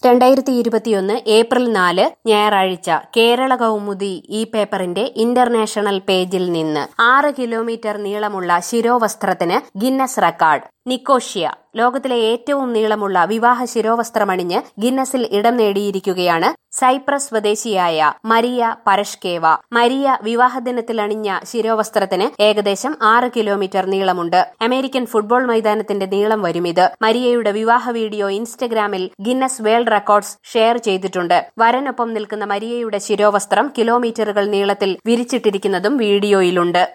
രണ്ടായിരത്തി ഇരുപത്തിയൊന്ന് ഏപ്രിൽ നാല് ഞായറാഴ്ച കേരള കൗമുദി ഈ പേപ്പറിന്റെ ഇന്റർനാഷണൽ പേജിൽ നിന്ന് ആറ് കിലോമീറ്റർ നീളമുള്ള ശിരോവസ്ത്രത്തിന് ഗിന്നസ് റെക്കോർഡ് നിക്കോഷ്യ ലോകത്തിലെ ഏറ്റവും നീളമുള്ള വിവാഹ ശിരോവസ്ത്രമണിഞ്ഞ് ഗിന്നസിൽ ഇടം നേടിയിരിക്കുകയാണ് സൈപ്രസ് സ്വദേശിയായ മരിയ പരഷ്കേവ മരിയ വിവാഹദിനത്തിൽ അണിഞ്ഞ ശിരോവസ്ത്രത്തിന് ഏകദേശം ആറ് കിലോമീറ്റർ നീളമുണ്ട് അമേരിക്കൻ ഫുട്ബോൾ മൈതാനത്തിന്റെ നീളം വരും ഇത് മരിയയുടെ വിവാഹ വീഡിയോ ഇൻസ്റ്റഗ്രാമിൽ ഗിന്നസ് വേൾഡ് റെക്കോർഡ്സ് ഷെയർ ചെയ്തിട്ടുണ്ട് വരനൊപ്പം നിൽക്കുന്ന മരിയയുടെ ശിരോവസ്ത്രം കിലോമീറ്ററുകൾ നീളത്തിൽ വിരിച്ചിട്ടിരിക്കുന്നതും വീഡിയോയിലുണ്ട്